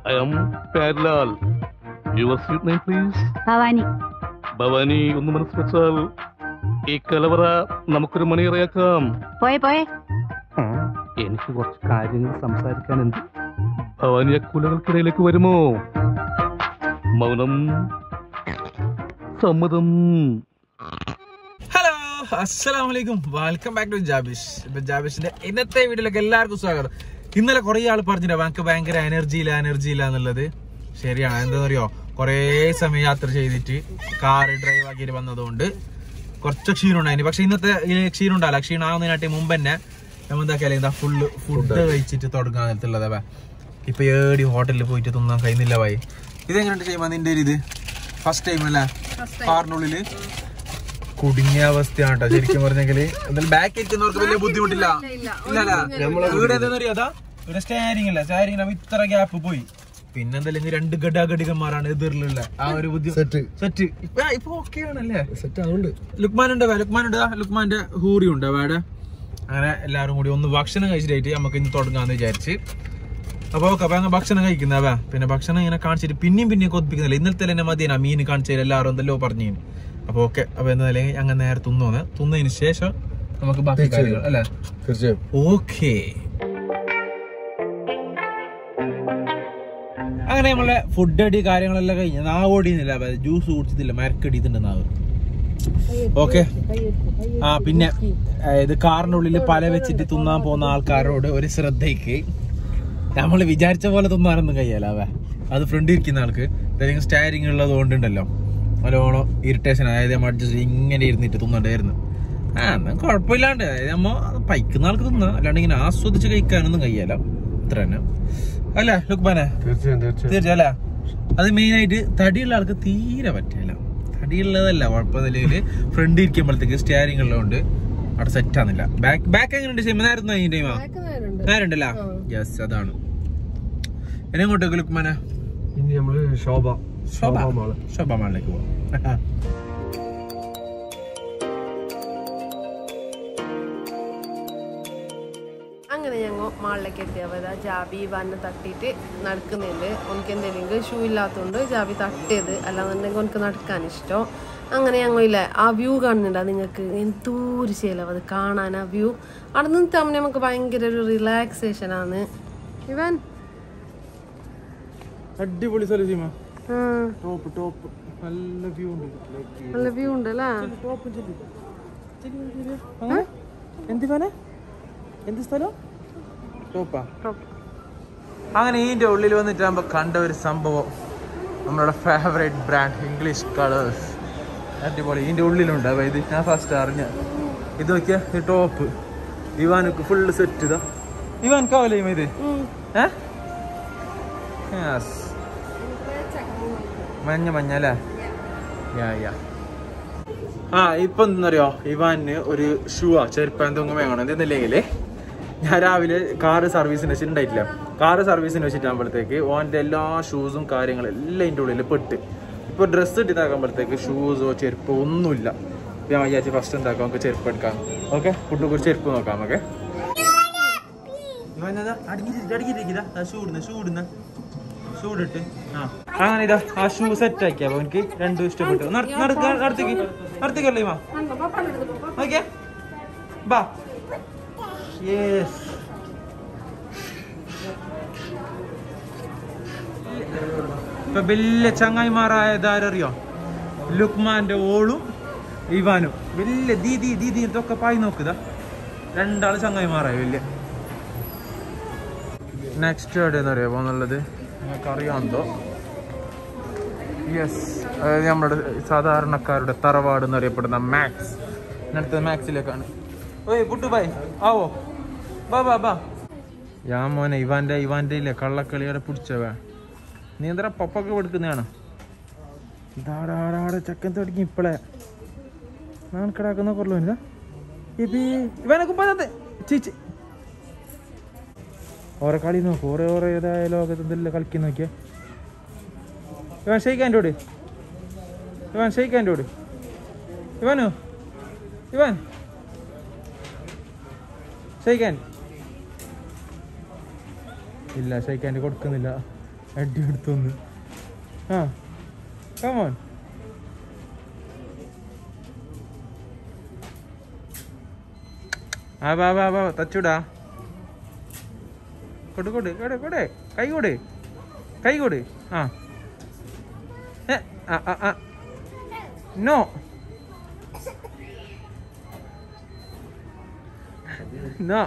I am പാരലാൽ your sweet name please Bhavani Bhavani ഒന്ന് മനസ്സ് വെച്ചാൽ ഈ കലവറ നമുക്കൊരു മണിയറയാക്കാം പോയെ പോയെ എനിക്ക് കുറച്ച് കാര്യങ്ങൾ സംസാരിക്കാനുണ്ട് ഭവാനി ആ കുലകൾക്കിടയിലേക്ക് വരുമോ മൗനം സമ്മതം ഹലോ അസ്സലാം വലൈക്കും വെൽക്കം ബാക്ക് ടു ജാബിഷ് ഇപ്പൊ ജാബിഷിന്റെ ഇന്നത്തെ വീഡിയോയിലേക്ക് എല്ലാവർക്കും സ്വാഗതം ഇന്നലെ കുറെ ആൾ പറഞ്ഞിട്ട് എനിക്ക് ഭയങ്കര എനർജി ഇല്ല എനർജി ഇല്ല എന്നുള്ളത് ശരിയാണ് എന്താണെന്ന് അറിയോ കുറേ സമയം യാത്ര ചെയ്തിട്ട് കാർ ഡ്രൈവ് ആക്കിയിട്ട് വന്നതുകൊണ്ട് കുറച്ച് ക്ഷീണം ഉണ്ടായിരുന്നു പക്ഷെ ഇന്നത്തെ ഈ ക്ഷീണം ഉണ്ടാവില്ല ക്ഷീണം ആവുന്നതിനാട്ടി മുമ്പ് തന്നെ നമ്മൾ എന്താക്കിയാലും എന്താ ഫുള്ള് ഫുഡ് കഴിച്ചിട്ട് തുടങ്ങാൻ നേരത്തുള്ളത് അവ ഇപ്പൊ ഏടി ഹോട്ടലിൽ പോയിട്ട് തിന്നാൻ കഴിയുന്നില്ല ഭായി ഇതെങ്ങനെയുണ്ട് ചെയ്യുമ്പോൾ നിന്റെ ഒരു ഇത് ഫസ്റ്റ് ടൈം അല്ലേ കാറിനുള്ളില് കുടുങ്ങിയ അവസ്ഥയാണ് കേട്ടോ ശരിക്കും പറഞ്ഞെങ്കിൽ എന്തായാലും ബാക്ക് ഇരിക്കുന്നവർക്ക് വലിയ ബുദ്ധിമുട്ടില്ല ഇല്ലല്ല ഇവിടെ എന്താ ഇവിടെ സ്റ്റാരിങ് ഇല്ല സ്റ്റാരിങ് ഇത്ര ഗ്യാപ്പ് പോയി പിന്നെ എന്തായാലും രണ്ട് ഘടാഘടികന്മാരാണ് എതിരിലുള്ള ആ ഒരു ബുദ്ധിമുട്ട് സെറ്റ് ഇപ്പൊ ഇപ്പൊ ഓക്കെ ആണല്ലേ സെറ്റ് ആവുന്നുണ്ട് ലുക്മാൻ ഉണ്ട് ലുക്മാൻ ഉണ്ട് ലുക്മാന്റെ ഹൂറി ഉണ്ട് അവിടെ അങ്ങനെ എല്ലാവരും കൂടി ഒന്ന് ഭക്ഷണം കഴിച്ചിട്ടായിട്ട് നമുക്ക് ഇന്ന് തുടങ്ങാന്ന് വിചാരിച്ച് അപ്പൊ ഓക്കെ അപ്പൊ അങ്ങ് ഭക്ഷണം കഴിക്കുന്നവ പിന്നെ ഭക്ഷണം ഇങ്ങനെ കാണിച്ചിട്ട് പിന്നെയും പിന്നെയും കൊതിപ്പിക്കുന്നില്ല ഇന്നലത്തെ തന്നെ മതിയാണ് മീൻ കാണിച്ചതിൽ എല്ലാവരും എന്തല്ലോ പറഞ്ഞു അപ്പൊ ഓക്കെ അപ്പൊ എന്തായാലും അങ്ങനെ നേരെ തിന്നോന്ന് തിന്നതിന് ശേഷം നമുക്ക് ബാക്കി കാര്യങ്ങൾ അല്ലേ തീർച്ചയായും ഓക്കെ അങ്ങനെ നമ്മളെ ഫുഡ് അടി കാര്യങ്ങളെല്ലാം കഴിഞ്ഞ് നാവ് ഓടിയുന്നില്ല ജ്യൂസ് കുടിച്ചിട്ടില്ല മരക്കടിയിട്ടുണ്ട് നാവ് ഓക്കെ ആ പിന്നെ ആ, ഇത് കാറിന്റെ ഉള്ളിൽ പല വെച്ചിട്ട് തിന്നാൻ പോകുന്ന ആൾക്കാരോട് ഒരു ശ്രദ്ധയ്ക്ക് നമ്മൾ വിചാരിച്ച പോലെ തിന്നാനൊന്നും കഴിയല അവ അത് ഫ്രണ്ട് ഇരിക്കുന്ന ആൾക്ക് എന്തെങ്കിലും സ്റ്റാരിങ് ഉള്ളത് കൊണ്ടുണ്ടല്ലോ നല്ലോണം ഇറിറ്റേഷൻ അതായത് നമ്മൾ അഡ്ജസ്റ്റ് ഇങ്ങനെ ഇരുന്നിട്ട് തിന്നണ്ടായിരുന്നു ആ എന്നാ കുഴപ്പമില്ലാണ്ട് അതായത് നമ്മ പൈക്കുന്ന ആൾക്ക് തിന്നാ അല്ലാണ്ട് ഇങ്ങനെ ആസ്വദിച്ച് കഴിക്കാനൊന്നും കഴിയല ഇത്ര തന്നെ അല്ലേ ലുക്മാനെ തീർച്ചയായും തീർച്ചയായും തീർച്ചയായും അല്ലേ അത് മെയിൻ ആയിട്ട് തടിയുള്ള ആൾക്ക് തീരെ പറ്റില്ല തടിയുള്ളതല്ല കുഴപ്പമില്ലെങ്കിൽ ഫ്രണ്ട് ഇരിക്കുമ്പോഴത്തേക്ക് സ്റ്റിയറിംഗ് ഉള്ളതുകൊണ്ട് അവിടെ സെറ്റ് ആവുന്നില്ല ബാക്ക് ബാക്ക് എങ്ങനെയുണ്ട് ചെയ്യുമ്പോൾ നേരത്തെ ഈ ടൈമാ നേരണ്ടല്ല യെസ് അതാണ് എന്നെ ഇങ്ങോട്ടേക്ക് ലുക്മാനെ ഇനി നമ്മള് ശോഭ ശോഭ ശോഭ മാള് ശോഭ മാളിലേക്ക് പോവാം അങ്ങനെ ഞങ്ങൾ മാളിലേക്ക് എത്തിയപ്പോൾ ജാബി വന്ന് തട്ടിയിട്ട് നടക്കുന്നുണ്ട് എനിക്ക് എന്തെങ്കിലും ഷൂ ഇല്ലാത്തതുകൊണ്ട് ജാബി തട്ടിയത് അല്ലാന്നുണ്ടെങ്കിൽ എനിക്ക് നടക്കാൻ ഇഷ്ടം അങ്ങനെ ഞങ്ങൾ ഇല്ല ആ വ്യൂ കാണുന്നുണ്ടോ നിങ്ങൾക്ക് എന്തോരു ശീലം അത് കാണാൻ ആ വ്യൂ അവിടെ നിന്ന് തമ്മിൽ നമുക്ക് ഭയങ്കര ഒരു റിലാക്സേഷൻ ആണ് ഇവൻ അടിപൊളി സ്ഥലം സീമ ആ, ടോപ്പ് ടോപ്പ് നല്ല വ്യൂ ഉണ്ട് നല്ല വ്യൂ ഉണ്ട് അല്ലേ ടോപ്പ് എന്ത് വേണേ എന്ത് സ്ഥലം ടോപ്പാ അങ്ങനെ ഇതിന്റെ ഉള്ളിൽ വന്നിട്ട് നമ്മൾ കണ്ട ഒരു സംഭവം നമ്മളുടെ ഫേവറേറ്റ് ബ്രാൻഡ് ഇംഗ്ലീഷ് കളേഴ്സ് അടിപൊളി ഇതിന്റെ ഉള്ളിലുണ്ട് അപ്പൊ ഇത് ഞാൻ ഫസ്റ്റ് അറിഞ്ഞ ഇത് നോക്കിയ ഇത് ടോപ്പ് ഇവാനക്ക് ഫുള്ള് സെറ്റ് ഇതാ ഇവാൻക്കാവല്ലേ ഇത് ഏ യെസ് മഞ്ഞ മഞ്ഞ അല്ലേ യാ യാ ആ ഇപ്പൊ എന്താറിയോ ഇവാന് ഒരു ഷൂ ആ ചെരുപ്പ് എന്തെങ്കിലും വേണം എന്തെന്നില്ലെങ്കിൽ ഞാൻ രാവിലെ കാറ് സർവീസിന് വെച്ചിട്ട് ഉണ്ടായിട്ടില്ല കാറ് സർവീസിന് വെച്ചിട്ടാകുമ്പോഴത്തേക്ക് ഓൻ്റെ എല്ലാ ഷൂസും കാര്യങ്ങളും എല്ലാം ഇതിൻ്റെ ഉള്ളിൽ പെട്ട് ഇപ്പൊ ഡ്രസ്സ് ഇട്ടിട്ടാക്കുമ്പോഴത്തേക്ക് ഷൂസോ ചെരുപ്പോ ഒന്നുമില്ല ഇപ്പൊ ഞാൻ വിചാരിച്ചു ഫസ്റ്റ് എന്താക്കാം നമുക്ക് ചെരുപ്പ് എടുക്കാം ഓക്കെ കുട്ടിക്ക് ഒരു ചെരുപ്പ് നോക്കാം ഓക്കെ അടങ്ങിയിരിക്കുക ഷൂ ഇടുന്ന ഷൂ ഇടുന്ന ഷൂ ഇട്ടിട്ട് ആ അങ്ങനെ ഇതാ ആ ഷൂ സെറ്റ് ആക്കിയാ അപ്പൊ എനിക്ക് രണ്ടും ഇഷ്ടപ്പെട്ടു നട- നടക്ക- നടത്തിക്ക് നടത്തിക്കല്ലേ മാ ഓക്കെ ബാ യെസ് ഇപ്പൊ വലിയ ചങ്ങായിമാരായതാരറിയോ ലുക്മാന്റെ ഓളും ഇവാനും വലിയ ദീദി ദീദി ഇതൊക്കെ പായി നോക്കുക രണ്ടാള് ചങ്ങായിമാരായി വലിയ നെക്സ്റ്റ് എവിടെയെന്ന് അറിയാമോ എന്നുള്ളത് നിങ്ങൾക്ക് അറിയാമെന്തോ യെസ് അതായത് നമ്മുടെ സാധാരണക്കാരുടെ തറവാട് എന്നറിയപ്പെടുന്ന മാക്സ് അടുത്ത മാക്സിലേക്കാണ് ഓയ് പുട്ടുബായ് ആവോ ബാ ബാ ബാ ഞാൻ മോനെ ഇവാന്റെ ഇവാന്റെ ഇല്ലേ കള്ളക്കളിയുടെ പിടിച്ചവ നീ എന്താ പപ്പൊക്കെ കൊടുക്കുന്നതാണ് ഇതാടാടാടെ ചക്കൻ തുടങ്ങി ഇപ്പളെ ഞാൻ കിടാക്കുന്ന കുറല്ലോ ഇതാ ഇവനെ കുപ്പാതെ ചീച്ചി ഓരോ കളി നോക്ക് ഓരോ ഓരോ ഏതായ ലോകത്ത് എന്തെല്ലാം കളിക്കുന്ന നോക്കിയാ ഇവൻ ഷെയ്ക്കാൻ്റെ ഓട് ഇവൻ ഷെയ്ക്കാൻ്റെ ഓട് ഇവനോ ഇവൻ ഷെയ്ക്കാൻ ഇല്ല ഷെയ്ക്കാൻ്റെ കൊടുക്കുന്നില്ല അടി എടുത്തൊന്ന് ആ കമോൺ ആ വാ വാ വാ തച്ചൂടാ കൊടു കൊടു കൊട് കൊട് കൈ കൊട് കൈ കൊട് ആ ഏ, ആ ആ ആ നോ നോ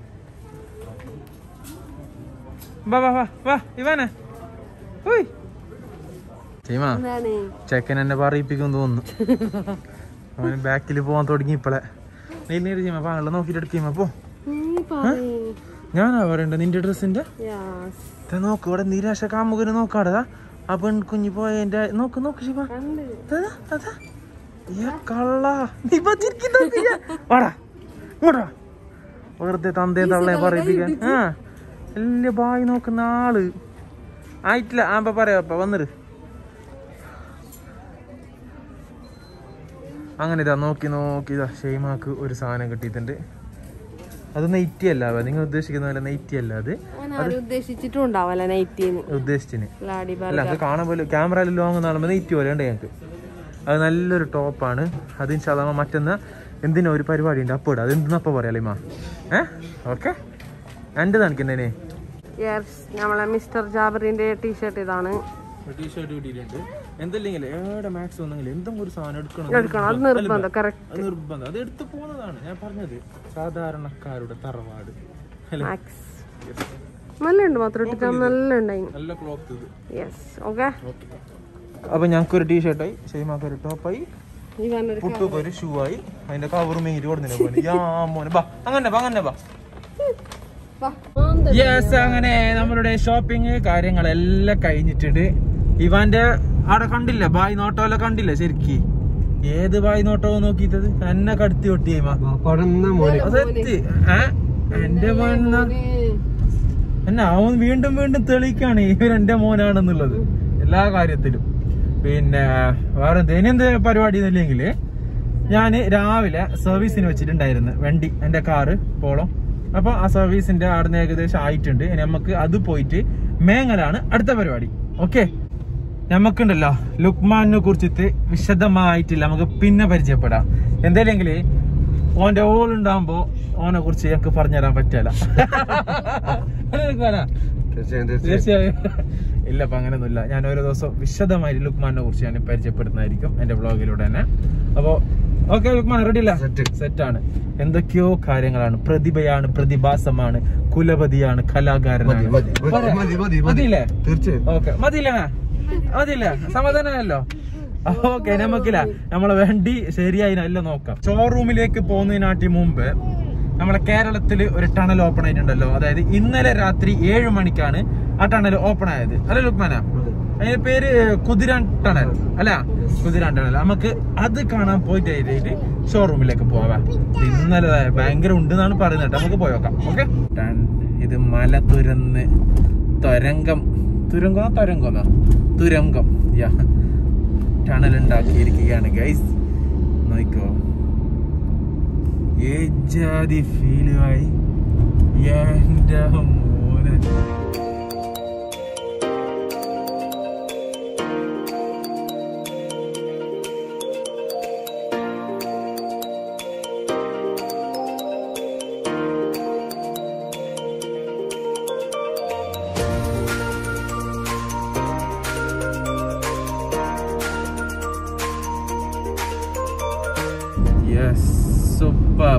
വാ വാ വാ വാ ഇവാനെ ഉയ് ചീമ എന്താണ് ചെക്കൻ എന്നെ പറയിപ്പിക്കും തോന്നുന്നു അവന് ബാക്കിൽ പോവാൻ തുടങ്ങി ഇപ്പളെ നീ നീര് ചീമ പാങ്ങളെ നോക്കിട്ട് എടുക്കുമ്പോ പോ നീ പറയ് ഞാനാ പറയണ്ട നിന്റെ ഡ്രസ്സിന്റെ യാസ് നോക്ക് ഇവിടെ നിരാശ കാമുകന് നോക്കാടതാ ആ പെൺകുഞ്ഞി പോയ എന്റെ നോക്ക് നോക്ക് ശിവ കണ്ട് അതാ, അതാ. ഏ കള്ള നീ ഇപ്പൊ ചിരിക്കുന്നുണ്ട് ഞാൻ. വാടാ ഇങ്ങോട്ട് വാ. വെറുതെ തന്തേ തള്ളേ പറയിപ്പിക്കാൻ ആ വലിയ ബായി നോക്കുന്ന ആള് ആയിട്ടില്ല ആ അപ്പൊ പറയാ വന്നിട്ട് അങ്ങനെ ഇതാ നോക്കി നോക്കി ഇതാ ഷെയ്മാക്ക് ഒരു സാധനം കിട്ടിയിട്ടുണ്ട് അത് നെയ്റ്റി അല്ല അവ. നിങ്ങൾ ഉദ്ദേശിക്കുന്ന പോലെ നെയ്റ്റി അല്ല അത് ഓൻ ആരും ഉദ്ദേശിച്ചിട്ടുണ്ടാവല്ല നൈറ്റിന്ന് ഉദ്ദേശിച്ചിന് ലാഡി അല്ല അത് കാണാൻ പോലെ ക്യാമറയിൽ ലോങ് കാണുമ്പോൾ നെയ്റ്റ് പോലെ ഉണ്ട് ഞങ്ങൾക്ക് അത് നല്ലൊരു ടോപ്പാണ് അതിന് ശതമാനം മറ്റന്ന് എന്തിനാ ഒരു പരിപാടി ഉണ്ട് അപ്പോൾ അത് എന്തിനപ്പ പറയാലിമ്മ ഏ ഓക്കെ എൻ്റെ കാണിക്കുന്നേനെ യെസ് നമ്മളെ മിസ്റ്റർ ജാബറിന്റെ ടീഷർട്ട് ഇതാണ് ടീഷർട്ട് കിട്ടിയിട്ടുണ്ട് എന്തെങ്കിലും ഏടെ മാക്സ് ഒന്നെങ്കിൽ എന്തെങ്കിലും ഒരു സാധനം എടുക്കണം എടുക്കണം അത് നിർബന്ധം കറക്റ്റ് അത് നിർബന്ധം അത് എടുത്തു പോകുന്നതാണ് ഞാൻ പറഞ്ഞത് സാധാരണക്കാരുടെ തറവാട് അല്ലേ മാക്സ് നല്ല ഉണ്ട് മാത്രം ഇട്ടിട്ട് നല്ല ഉണ്ടായി നല്ല ക്ലോത്ത് ഇത് യെസ് ഓക്കെ ഓക്കെ അപ്പൊ ഞങ്ങൾക്ക് ഒരു ടീഷർട്ടായി ഷെയ്മാക്ക് ഒരു ടോപ്പായി ഈ പറഞ്ഞൊരു പുട്ടുക്ക് ഒരു ഷൂ ആയി അതിന്റെ കവർ മേരി കൊടുത്തിനെ പോലെ യാ മോനെ ബാ അങ്ങനെ ബാ അങ്ങനെ ബാ യെസ് അങ്ങനെ നമ്മളുടെ ഷോപ്പിംഗ് കാര്യങ്ങളെല്ലാം കഴിഞ്ഞിട്ടുണ്ട് ഇവാന്റെ അവിടെ കണ്ടില്ല ബായ് നോട്ടോലെ കണ്ടില്ല ശരിക്ക് ഏത് ബായ് നോട്ടോ നോക്കിട്ടത് എന്നെ കടത്തി ഒട്ടിയേമാ പടന്ന മോനെ അതെത്തി ഏ എന്റെ മോന എന്നെ അവൻ വീണ്ടും വീണ്ടും തെളിയിക്കാണ് ഇവൻ എന്റെ മോനാണെന്നുള്ളത് എല്ലാ കാര്യത്തിലും പിന്നെ വേറെ എന്ത് എന്ത് പരിപാടി എന്നില്ലെങ്കിൽ ഞാൻ രാവിലെ സർവീസിന് വെച്ചിട്ടുണ്ടായിരുന്നു വണ്ടി എന്റെ കാറ് പോളോ അപ്പൊ ആ സർവീസിന്റെ അവിടുന്ന് ഏകദേശം ആയിട്ടുണ്ട് ഇനി നമുക്ക് അത് പോയിട്ട് മേങ്ങലാണ് അടുത്ത പരിപാടി ഓക്കെ നമുക്കുണ്ടല്ലോ ലുക്മാനെ കുറിച്ചിട്ട് വിശദമായിട്ടില്ല നമുക്ക് പിന്നെ പരിചയപ്പെടാം എന്തായാലെങ്കിൽ ഓന്റെ ഓൾ ഉണ്ടാകുമ്പോ ഓനെ കുറിച്ച് ഞങ്ങൾക്ക് പറഞ്ഞുതരാൻ പറ്റില്ല തീർച്ചയായും തീർച്ചയായും തീർച്ചയായും ഇല്ല അപ്പൊ അങ്ങനെയൊന്നുമില്ല ഞാൻ ഓരോ ദിവസം വിശദമായി ലുക്മാനെ കുറിച്ച് ഞാൻ പരിചയപ്പെടുന്നതായിരിക്കും എന്റെ ബ്ലോഗിലൂടെ തന്നെ അപ്പോ ഓക്കെ ലുക്മാൻ റെഡി അല്ല Set. സെറ്റാണ് എന്തൊക്കെയോ കാര്യങ്ങളാണ് പ്രതിഭയാണ് പ്രതിഭാസമാണ് കുലപതിയാണ് മതി കലാകാരനാണ് മതി മതി പോരെ? മതി മതി മതി മതിയില്ലേ തീർച്ചയായും ഓക്കെ മതിയില്ലേ മതിയില്ലേ സമാധാനമല്ലോ ഓക്കെ നമുക്കില്ല നമ്മളെ വേണ്ടി ശരിയായി നല്ല നോക്കാം ഷോറൂമിലേക്ക് പോകുന്നതിനാട്ടി മുമ്പ് നമ്മളെ കേരളത്തില് ഒരു ടണൽ ഓപ്പൺ ആയിട്ടുണ്ടല്ലോ അതായത് ഇന്നലെ രാത്രി ഏഴ് മണിക്കാണ് ആ ടണൽ ഓപ്പൺ ആയത് അല്ലെ ലുക്മാന അതിന്റെ പേര് കുതിരാൻ ടണൽ അല്ല കുതിരാൻ ടണൽ നമുക്ക് അത് കാണാൻ പോയിട്ട് ഷോറൂമിലേക്ക് പോവാം ഇന്നലെ ഭയങ്കര ഉണ്ടെന്നാണ് പറയുന്നത് കേട്ടോ. നമുക്ക് പോയോക്കാം ഓക്കെ ഇത് മല തുരന്ന് തുരങ്കം തുരങ്കോ തുരങ്കോന്നോ തുരങ്കം യാ ടണൽ ഉണ്ടാക്കിയിരിക്കുകയാണ് ഗൈസ് നോക്കോ ഏ ജാതി ഫീലുമായി എന്റെ മോനെ യെസ് സൂപ്പർ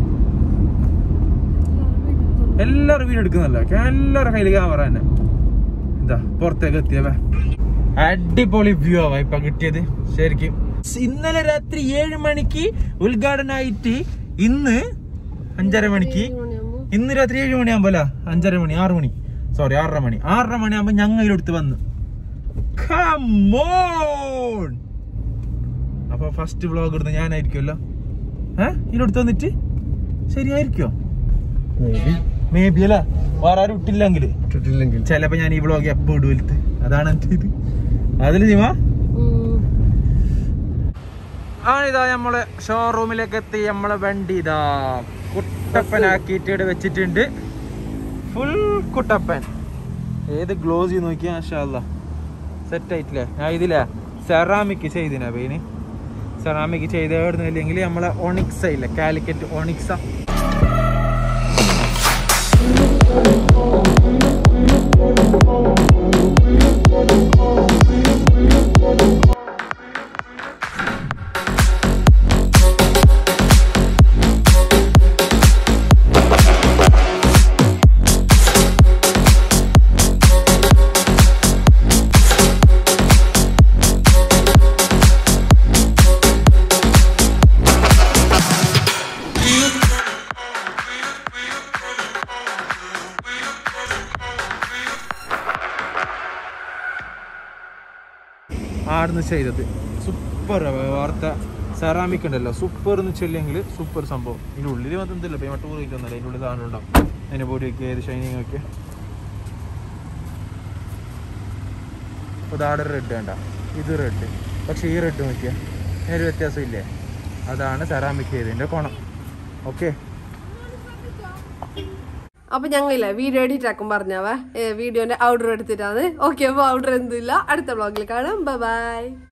എല്ലാരും വീഡിയോ എടുക്കുന്നല്ലോ എല്ലാവരുടെ കയ്യിൽ ക്യാമറ തന്നെ എന്താ പുറത്തേക്ക് എത്തിയവ അടിപൊളി വ്യൂ ആവാ ഇപ്പൊ കിട്ടിയത് ശരിക്കും ഇന്നലെ രാത്രി ഏഴ് മണിക്ക് ഉദ്ഘാടനമായിട്ട് ഇന്ന് അഞ്ചര മണിക്ക് ഇന്ന് രാത്രി ഏഴ് മണിയാകുമ്പോല അഞ്ചര മണി ആറ് മണി സോറി ആറര മണി ആറര മണിയാകുമ്പോ ഞങ്ങൾ ഇതിലെടുത്ത് വന്നു Come on! അപ്പൊ ഫസ്റ്റ് വ്ലോഗ് ഇടുന്ന ഞാനായിരിക്കുമല്ലോ ഏഹ് ഇതിലെടുത്ത് വന്നിട്ട് ശരിയായിരിക്കോ മേ ബി അല്ല വേറെ ആരും ഇട്ടില്ലെങ്കിൽ ഇട്ടിട്ടില്ലെങ്കിൽ ചിലപ്പോ ഞാൻ ഈ വ്ലോഗ് എപ്പോ ഇടുവലുത്ത് അതാണ് എന്റെ ഇത് അതില് ജിമ ആ ഇതാ നമ്മള് ഷോറൂമിലേക്ക് എത്തി നമ്മളെ വണ്ടി ഇതാ കുട്ടപ്പനാക്കിയിട്ട് ഇവിടെ വെച്ചിട്ടുണ്ട് ഫുൾ കുട്ടപ്പൻ ഏത് ഗ്ലോസ് ചെയ്ത് നോക്കിയാ മാഷാല്ല സെറ്റ് ആയിട്ടില്ലേ ഞാൻ ഇതില്ലേ സെറാമിക് ചെയ്തിനാ പെയിന് സെറാമിക് ചെയ്ത് ഇല്ലെങ്കിൽ നമ്മളെ ഒണിക്സ ഇല്ലേ കാലിക്കറ്റ് ഒണിക്സ ആടുന്ന് ചെയ്തത് സൂപ്പർ വാർത്ത സെറാമിക് ഉണ്ടല്ലോ സൂപ്പർ എന്ന് വെച്ചില്ലെങ്കിൽ സൂപ്പർ സംഭവം ഇതിൻ്റെ ഉള്ളിൽ മാത്രമല്ല പേമട്ട് പോയിട്ട് വന്നല്ലേ അതിൻ്റെ ഉള്ളിൽ സാധനം ഉണ്ടാവും അതിൻ്റെ ബോഡി ഒക്കെ ഏത് ഷൈനിങ് ഒക്കെ അപ്പോൾ ഇതാടെ റെഡ് വേണ്ട ഇത് റെഡ് പക്ഷേ ഈ റെഡ് നോക്കിയാൽ നേരെ വ്യത്യാസമില്ലേ അതാണ് സെറാമിക് ചെയ്തതിൻ്റെ കോണം ഓക്കെ അപ്പൊ ഞങ്ങളില്ല വീഡിയോ എഡിറ്റ് ആക്കും പറഞ്ഞാവേ വീഡിയോന്റെ ഔഡർ എടുത്തിട്ടാണ് ഓക്കെ അപ്പൊ ഔഡർ എന്തില്ല അടുത്ത വ്ളോഗിൽ കാണാം ബൈ